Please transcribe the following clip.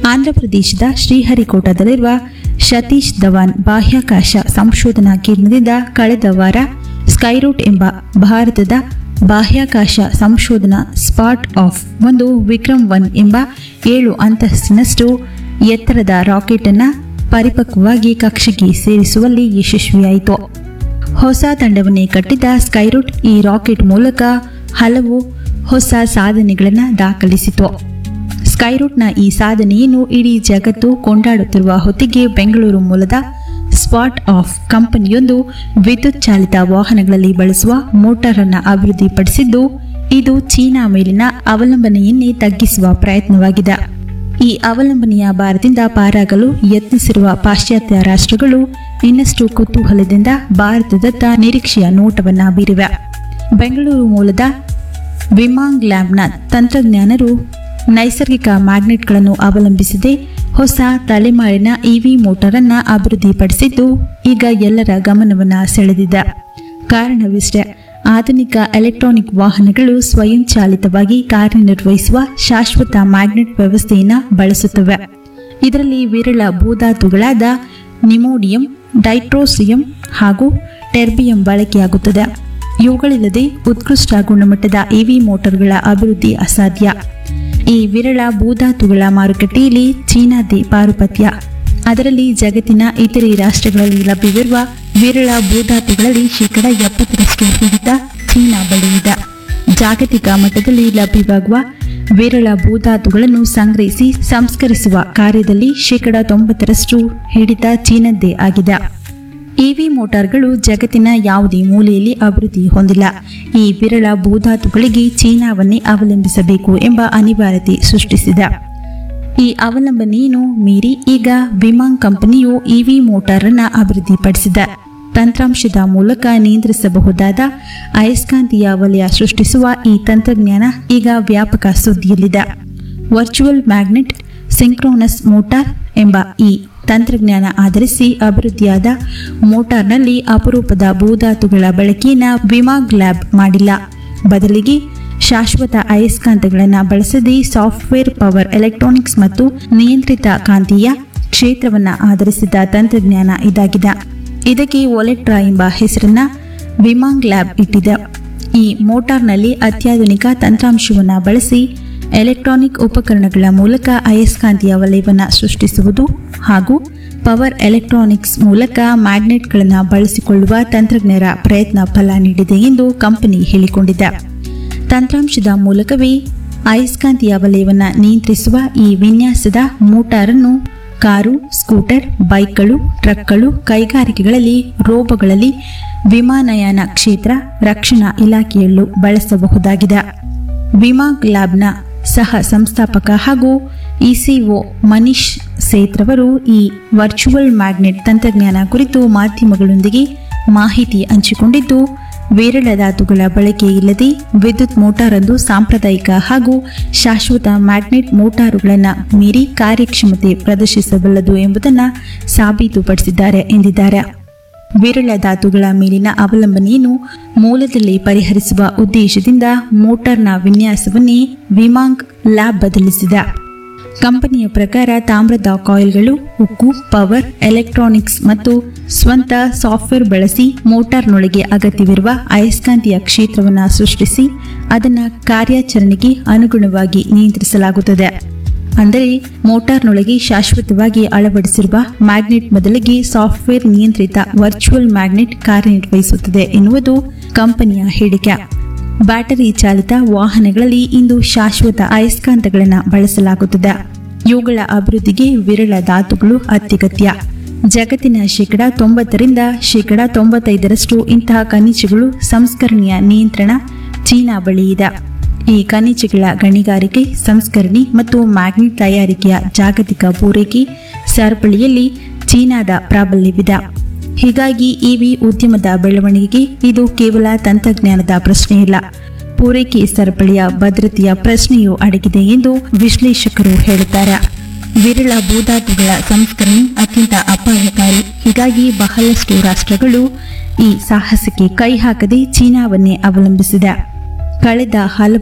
ಆಂಧ್ರಪ್ರದೇಶದ ಶ್ರೀಹರಿಕೋಟದಲ್ಲಿರುವ ಸತೀಶ್ ಧವಾನ್ ಬಾಹ್ಯಾಕಾಶ ಸಂಶೋಧನಾ ಕೇಂದ್ರದಿಂದ ಕಳೆದ ವಾರ ಸ್ಕೈರೂಟ್ ಎಂಬ ಭಾರತದ ಬಾಹ್ಯಾಕಾಶ ಸಂಶೋಧನಾ ಸ್ಪಾಟ್ ಆಫ್ ಒಂದು ವಿಕ್ರಮ್ ಒನ್ ಎಂಬ ಏಳು ಅಂತಸ್ತಿನಷ್ಟು ಎತ್ತರದ ರಾಕೆಟ್ ಅನ್ನ ಪರಿಪಕ್ವವಾಗಿ ಕಕ್ಷೆಗೆ ಸೇರಿಸುವಲ್ಲಿ ಯಶಸ್ವಿಯಾಯಿತು ಹೊಸ ತಂಡವನ್ನೇ ಕಟ್ಟಿದ ಸ್ಕೈರೂಟ್ ಈ ರಾಕೆಟ್ ಮೂಲಕ ಹಲವು ಹೊಸ ಸಾಧನೆಗಳನ್ನು ದಾಖಲಿಸಿತು ಸ್ಕೈರೂಟ್ನ ಈ ಸಾಧನೆಯನ್ನು ಇಡೀ ಜಗತ್ತು ಕೊಂಡಾಡುತ್ತಿರುವ ಹೊತ್ತಿಗೆ ಬೆಂಗಳೂರು ಮೂಲದ ಸ್ಪಾಟ್ ಆಫ್ ಕಂಪನಿಯೊಂದು ವಿದ್ಯುತ್ ಚಾಲಿತ ವಾಹನಗಳಲ್ಲಿ ಬಳಸುವ ಮೋಟಾರ್ ಅನ್ನು ಅಭಿವೃದ್ಧಿಪಡಿಸಿದ್ದು ಇದು ಚೀನಾ ಮೇಲಿನ ಅವಲಂಬನೆಯನ್ನೇ ತಗ್ಗಿಸುವ ಪ್ರಯತ್ನವಾಗಿದೆ ಈ ಅವಲಂಬನೆಯ ಭಾರದಿಂದ ಪಾರಾಗಲು ಯತ್ನಿಸಿರುವ ಪಾಶ್ಚಾತ್ಯ ರಾಷ್ಟ್ರಗಳು ಇನ್ನಷ್ಟು ಕುತೂಹಲದಿಂದ ಭಾರತದತ್ತ ನಿರೀಕ್ಷೆಯ ನೋಟವನ್ನ ಬೀರಿವೆ ಬೆಂಗಳೂರು ಮೂಲದ ವಿಮಾಂಗ್ ಲ್ಯಾಬ್ನ ತಂತ್ರಜ್ಞಾನರು ನೈಸರ್ಗಿಕ ಮ್ಯಾಗ್ನೆಟ್ಗಳನ್ನು ಅವಲಂಬಿಸದೆ ಹೊಸ ತಲೆಮಾರಿನ ಇವಿ ಮೋಟಾರ್ ಅನ್ನ ಅಭಿವೃದ್ಧಿಪಡಿಸಿದ್ದು ಈಗ ಎಲ್ಲರ ಗಮನವನ್ನ ಸೆಳೆದಿದೆ ಕಾರಣವಿಷ್ಟೇ ಆಧುನಿಕ ಎಲೆಕ್ಟ್ರಾನಿಕ್ ವಾಹನಗಳು ಸ್ವಯಂಚಾಲಿತವಾಗಿ ಕಾರ್ಯನಿರ್ವಹಿಸುವ ಶಾಶ್ವತ ಮ್ಯಾಗ್ನೆಟ್ ವ್ಯವಸ್ಥೆಯನ್ನು ಬಳಸುತ್ತವೆ ಇದರಲ್ಲಿ ವಿರಳ ಭೂಧಾತುಗಳಾದ ನಿಮೋಡಿಯಂ ಡೈಟ್ರೋಸಿಯಂ ಹಾಗೂ ಟೆರ್ಬಿಯಂ ಬಳಕೆಯಾಗುತ್ತದೆ ಇವುಗಳಿಲ್ಲದೆ ಉತ್ಕೃಷ್ಟ ಗುಣಮಟ್ಟದ ಇವಿ ಮೋಟಾರ್ಗಳ ಅಭಿವೃದ್ಧಿ ಅಸಾಧ್ಯ ಈ ವಿರಳ ಭೂಧಾತುಗಳ ಮಾರುಕಟ್ಟೆಯಲ್ಲಿ ಚೀನಾದೇ ಪಾರುಪತ್ಯ ಅದರಲ್ಲಿ ಜಗತ್ತಿನ ಇತರೆ ರಾಷ್ಟ್ರಗಳಲ್ಲಿ ಲಭ್ಯವಿರುವ ವಿರಳ ಭೂಧಾತುಗಳಲ್ಲಿ ಶೇಕಡ ಎಪ್ಪತ್ತರಷ್ಟು ಹಿಡಿತ ಚೀನಾ ಬಳಿ ಇದೆ ಜಾಗತಿಕ ಮಟ್ಟದಲ್ಲಿ ಲಭ್ಯವಾಗುವ ವಿರಳ ಭೂಧಾತುಗಳನ್ನು ಸಂಗ್ರಹಿಸಿ ಸಂಸ್ಕರಿಸುವ ಕಾರ್ಯದಲ್ಲಿ ಶೇಕಡ ತೊಂಬತ್ತರಷ್ಟು ಹಿಡಿತ ಚೀನದ್ದೇ ಆಗಿದೆ ಇವಿ ಮೋಟಾರ್ಗಳು ಜಗತ್ತಿನ ಯಾವುದೇ ಮೂಲೆಯಲ್ಲಿ ಅಭಿವೃದ್ಧಿ ಹೊಂದಿಲ್ಲ ಈ ವಿರಳ ಭೂಧಾತುಗಳಿಗೆ ಚೀನಾವನ್ನೇ ಅವಲಂಬಿಸಬೇಕು ಎಂಬ ಅನಿವಾರ್ಯತೆ ಸೃಷ್ಟಿಸಿದೆ ಈ ಅವಲಂಬನೆಯನ್ನು ಮೀರಿ ಈಗ ವಿಮಾಂಗ್ ಕಂಪನಿಯು ಇವಿ ಮೋಟಾರ್ ಅನ್ನ ಅಭಿವೃದ್ಧಿಪಡಿಸಿದೆ ತಂತ್ರಾಂಶದ ಮೂಲಕ ನಿಯಂತ್ರಿಸಬಹುದಾದ ಅಯಸ್ಕಾಂತೀಯ ವಲಯ ಸೃಷ್ಟಿಸುವ ಈ ತಂತ್ರಜ್ಞಾನ ಈಗ ವ್ಯಾಪಕ ಸುದ್ದಿಯಲ್ಲಿದೆ ವರ್ಚುವಲ್ ಮ್ಯಾಗ್ನೆಟ್ ಸಿಂಕ್ರೋನಸ್ ಮೋಟಾರ್ ಎಂಬ ಈ ತಂತ್ರಜ್ಞಾನ ಆಧರಿಸಿ ಅಭಿವೃದ್ಧಿಯಾದ ಮೋಟಾರ್ನಲ್ಲಿ ಅಪರೂಪದ ಭೂಧಾತುಗಳ ಬಳಕೆಯನ್ನು ವಿಮಾಗ್ ಲ್ಯಾಬ್ ಮಾಡಿಲ್ಲ ಬದಲಿಗೆ ಶಾಶ್ವತ ಅಯಸ್ಕಾಂತಗಳನ್ನು ಬಳಸದೆ ಸಾಫ್ಟ್ವೇರ್ ಪವರ್ ಎಲೆಕ್ಟ್ರಾನಿಕ್ಸ್ ಮತ್ತು ನಿಯಂತ್ರಿತ ಕಾಂತೀಯ ಕ್ಷೇತ್ರವನ್ನು ಆಧರಿಸಿದ ತಂತ್ರಜ್ಞಾನ ಇದಾಗಿದೆ ಇದಕ್ಕೆ ಒಲೆಟ್ರಾ ಎಂಬ ಹೆಸರನ್ನ ವಿಮಾಂಗ್ ಲ್ಯಾಬ್ ಇಟ್ಟಿದೆ ಈ ಮೋಟಾರ್ನಲ್ಲಿ ಅತ್ಯಾಧುನಿಕ ತಂತ್ರಾಂಶವನ್ನು ಬಳಸಿ ಎಲೆಕ್ಟ್ರಾನಿಕ್ ಉಪಕರಣಗಳ ಮೂಲಕ ಅಯಸ್ಕಾಂತೀಯ ವಲಯವನ್ನು ಸೃಷ್ಟಿಸುವುದು ಹಾಗೂ ಪವರ್ ಎಲೆಕ್ಟ್ರಾನಿಕ್ಸ್ ಮೂಲಕ ಮ್ಯಾಗ್ನೆಟ್ಗಳನ್ನು ಬಳಸಿಕೊಳ್ಳುವ ತಂತ್ರಜ್ಞರ ಪ್ರಯತ್ನ ಫಲ ನೀಡಿದೆ ಎಂದು ಕಂಪನಿ ಹೇಳಿಕೊಂಡಿದೆ ತಂತ್ರಾಂಶದ ಮೂಲಕವೇ ಅಯಸ್ಕಾಂತೀಯ ವಲಯವನ್ನು ನಿಯಂತ್ರಿಸುವ ಈ ವಿನ್ಯಾಸದ ಮೋಟಾರನ್ನು ಕಾರು ಸ್ಕೂಟರ್ ಬೈಕ್ಗಳು ಟ್ರಕ್ಗಳು ಕೈಗಾರಿಕೆಗಳಲ್ಲಿ ರೋಬೋಗಳಲ್ಲಿ ವಿಮಾನಯಾನ ಕ್ಷೇತ್ರ ರಕ್ಷಣಾ ಇಲಾಖೆಯಲ್ಲೂ ಬಳಸಬಹುದಾಗಿದೆ ವಿಮಾಗ್ ಲ್ಯಾಬ್ನ ಸಹ ಸಂಸ್ಥಾಪಕ ಹಾಗೂ ಇಸಿಒ ಮನೀಶ್ ಸೇತ್ರವರು ಈ ವರ್ಚುವಲ್ ಮ್ಯಾಗ್ನೆಟ್ ತಂತ್ರಜ್ಞಾನ ಕುರಿತು ಮಾಧ್ಯಮಗಳೊಂದಿಗೆ ಮಾಹಿತಿ ಹಂಚಿಕೊಂಡಿದ್ದು ವಿರಳ ಧಾತುಗಳ ಬಳಕೆ ಇಲ್ಲದೆ ವಿದ್ಯುತ್ ಮೋಟಾರೊಂದು ಸಾಂಪ್ರದಾಯಿಕ ಹಾಗೂ ಶಾಶ್ವತ ಮ್ಯಾಗ್ನೆಟ್ ಮೋಟಾರುಗಳನ್ನು ಮೀರಿ ಕಾರ್ಯಕ್ಷಮತೆ ಪ್ರದರ್ಶಿಸಬಲ್ಲದು ಎಂಬುದನ್ನು ಸಾಬೀತುಪಡಿಸಿದ್ದಾರೆ ಎಂದಿದ್ದಾರೆ ವಿರಳ ಧಾತುಗಳ ಮೇಲಿನ ಅವಲಂಬನೆಯನ್ನು ಮೂಲದಲ್ಲಿ ಪರಿಹರಿಸುವ ಉದ್ದೇಶದಿಂದ ಮೋಟಾರ್ನ ವಿನ್ಯಾಸವನ್ನೇ ವಿಮಾಂಗ್ ಲ್ಯಾಬ್ ಬದಲಿಸಿದೆ ಕಂಪನಿಯ ಪ್ರಕಾರ ತಾಮ್ರದ ಕಾಯಿಲ್ಗಳು ಉಕ್ಕು ಪವರ್ ಎಲೆಕ್ಟ್ರಾನಿಕ್ಸ್ ಮತ್ತು ಸ್ವಂತ ಸಾಫ್ಟ್ವೇರ್ ಬಳಸಿ ಮೋಟಾರ್ನೊಳಗೆ ಅಗತ್ಯವಿರುವ ಅಯಸ್ಕಾಂತೀಯ ಕ್ಷೇತ್ರವನ್ನು ಸೃಷ್ಟಿಸಿ ಅದನ್ನು ಕಾರ್ಯಾಚರಣೆಗೆ ಅನುಗುಣವಾಗಿ ನಿಯಂತ್ರಿಸಲಾಗುತ್ತದೆ ಅಂದರೆ ಮೋಟಾರ್ನೊಳಗೆ ಶಾಶ್ವತವಾಗಿ ಅಳವಡಿಸಿರುವ ಮ್ಯಾಗ್ನೆಟ್ ಬದಲಿಗೆ ಸಾಫ್ಟ್ವೇರ್ ನಿಯಂತ್ರಿತ ವರ್ಚುವಲ್ ಮ್ಯಾಗ್ನೆಟ್ ಕಾರ್ಯನಿರ್ವಹಿಸುತ್ತದೆ ಎನ್ನುವುದು ಕಂಪನಿಯ ಹೇಳಿಕೆ ಬ್ಯಾಟರಿ ಚಾಲಿತ ವಾಹನಗಳಲ್ಲಿ ಇಂದು ಶಾಶ್ವತ ಅಯಸ್ಕಾಂತಗಳನ್ನು ಬಳಸಲಾಗುತ್ತದೆ ಇವುಗಳ ಅಭಿವೃದ್ಧಿಗೆ ವಿರಳ ಧಾತುಗಳು ಅತ್ಯಗತ್ಯ ಜಗತ್ತಿನ ಶೇಕಡ ತೊಂಬತ್ತರಿಂದ ಶೇಕಡ ತೊಂಬತ್ತೈದರಷ್ಟು ಇಂತಹ ಖನಿಜಗಳು ಸಂಸ್ಕರಣೆಯ ನಿಯಂತ್ರಣ ಚೀನಾ ಬಳಿ ಇದೆ ಈ ಖನಿಜಗಳ ಗಣಿಗಾರಿಕೆ ಸಂಸ್ಕರಣೆ ಮತ್ತು ಮ್ಯಾಗ್ನೆಟ್ ತಯಾರಿಕೆಯ ಜಾಗತಿಕ ಪೂರೈಕೆ ಸರಪಳಿಯಲ್ಲಿ ಚೀನಾದ ಪ್ರಾಬಲ್ಯವಿದೆ ಹೀಗಾಗಿ ಇವಿ ಉದ್ಯಮದ ಬೆಳವಣಿಗೆಗೆ ಇದು ಕೇವಲ ತಂತ್ರಜ್ಞಾನದ ಪ್ರಶ್ನೆಯಿಲ್ಲ ಪೂರೈಕೆ ಸರಪಳಿಯ ಭದ್ರತೆಯ ಪ್ರಶ್ನೆಯೂ ಅಡಗಿದೆ ಎಂದು ವಿಶ್ಲೇಷಕರು ಹೇಳುತ್ತಾರೆ ವಿರಳ ಭೂಧಾತುಗಳ ಸಂಸ್ಕರಣೆ ಅತ್ಯಂತ ಅಪಾಯಕಾರಿ ಹೀಗಾಗಿ ಬಹಳಷ್ಟು ರಾಷ್ಟ್ರಗಳು ಈ ಸಾಹಸಕ್ಕೆ ಕೈ ಹಾಕದೆ ಚೀನಾವನ್ನೇ ಅವಲಂಬಿಸಿದೆ ಕಳೆದ ಹಲವು